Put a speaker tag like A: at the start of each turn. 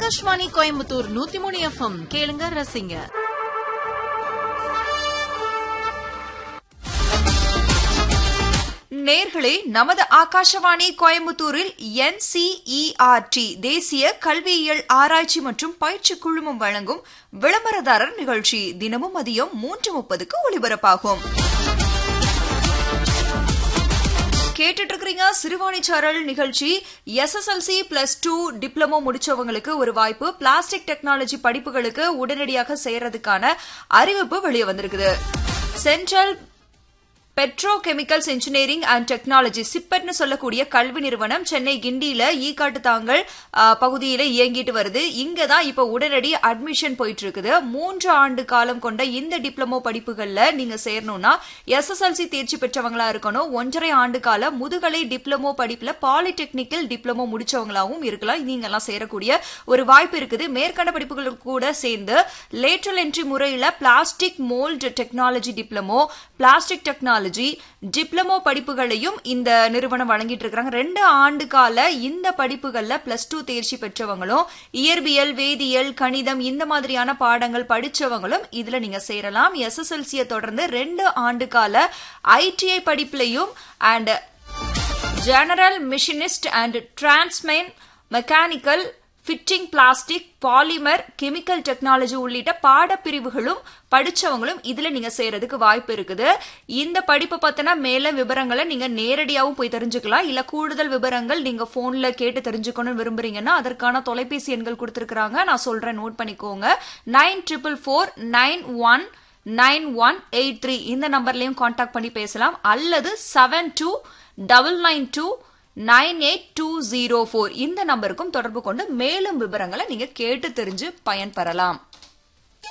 A: ஆகாஷ்வாணி கோயம்புத்தூர் நூத்தி மூணு எஃப்எம் கேளுங்க ரசிங்க
B: நேர்களே நமது ஆகாஷவாணி கோயம்புத்தூரில் என்சிஇஆர்டி தேசிய கல்வியியல் ஆராய்ச்சி மற்றும் பயிற்சி குழுமம் வழங்கும் விளம்பரதாரர் நிகழ்ச்சி தினமும் மதியம் மூன்று முப்பதுக்கு ஒலிபரப்பாகும் கேட்டுட்டு இருக்கிறீங்க சிறுவாணிச்சாரல் நிகழ்ச்சி எஸ்எஸ்எல்சி பிளஸ் டூ டிப்ளமோ முடிச்சவங்களுக்கு ஒரு வாய்ப்பு பிளாஸ்டிக் டெக்னாலஜி படிப்புகளுக்கு உடனடியாக சேர்றதுக்கான அறிவிப்பு வெளியே வந்திருக்குது central petrochemicals engineering and technology சிப்பட்னு சொல்லக்கூடிய கல்வி நிறுவனம் சென்னை கிண்டியில ஈக்காட்டு தாங்கல் பகுதியில இயங்கிட்டு வருது இங்க தான் இப்ப உடனடி அட்மிஷன் போயிட்டு இருக்குது மூன்று ஆண்டு காலம் கொண்ட இந்த டிப்ளமோ படிப்புகள்ல நீங்க சேரணும்னா எஸ்எஸ்எல்சி தேர்ச்சி பெற்றவங்களா இருக்கணும் ஒன்றரை ஆண்டு கால முதுகலை டிப்ளமோ படிப்புல பாலிடெக்னிக்கல் டிப்ளமோ முடிச்சவங்களாவும் இருக்கலாம் நீங்க எல்லாம் சேரக்கூடிய ஒரு வாய்ப்பு இருக்குது மேற்கண்ட படிப்புகள் கூட சேர்ந்து லேட்டரல் என்ட்ரி முறையில plastic mould technology diploma plastic technology diploma படிப்புகளையும் இந்த நிறுவனம் வழங்கிட்டு இருக்காங்க ரெண்டு ஆண்டு கால இந்த படிப்புகள்ல பிளஸ் டூ தேர்ச்சி பெற்றவங்களும் இயற்பியல் வேதியியல் கணிதம் இந்த மாதிரியான பாடங்கள் படிச்சவங்களும் இதுல நீங்க சேரலாம் எஸ்எஸ்எல்சியை தொடர்ந்து ரெண்டு ஆண்டு கால ஐடிஐ படிப்புலையும் and general machinist and draughtsman mechanical fitting plastic polymer chemical technology உள்ளிட்ட பாடப்பிரிவுகளும் படிச்சவங்களும் இதுல நீங்க சேரதுக்கு வாய்ப்பு இருக்குது இந்த படிப்பை பத்தின மேல விவரங்களை நீங்க நேரடியாகவும் போய் தெரிஞ்சுக்கலாம் இல்ல கூடுதல் விவரங்கள் நீங்க போன்ல கேட்டு தெரிஞ்சுக்கணும்னு விரும்புறீங்கன்னா அதற்கான தொலைபேசி எண்கள் கொடுத்திருக்கிறாங்க நான் சொல்றேன் நோட் பண்ணிக்கோங்க nine triple four nine one nine one eight three இந்த நம்பர்லயும் கான்டாக்ட் பண்ணி பேசலாம் அல்லது seven two double nine two nine eight two zero four இந்த நம்பருக்கும் தொடர்பு கொண்டு மேலும் விவரங்களை நீங்க கேட்டு தெரிஞ்சு பயன்பெறலாம்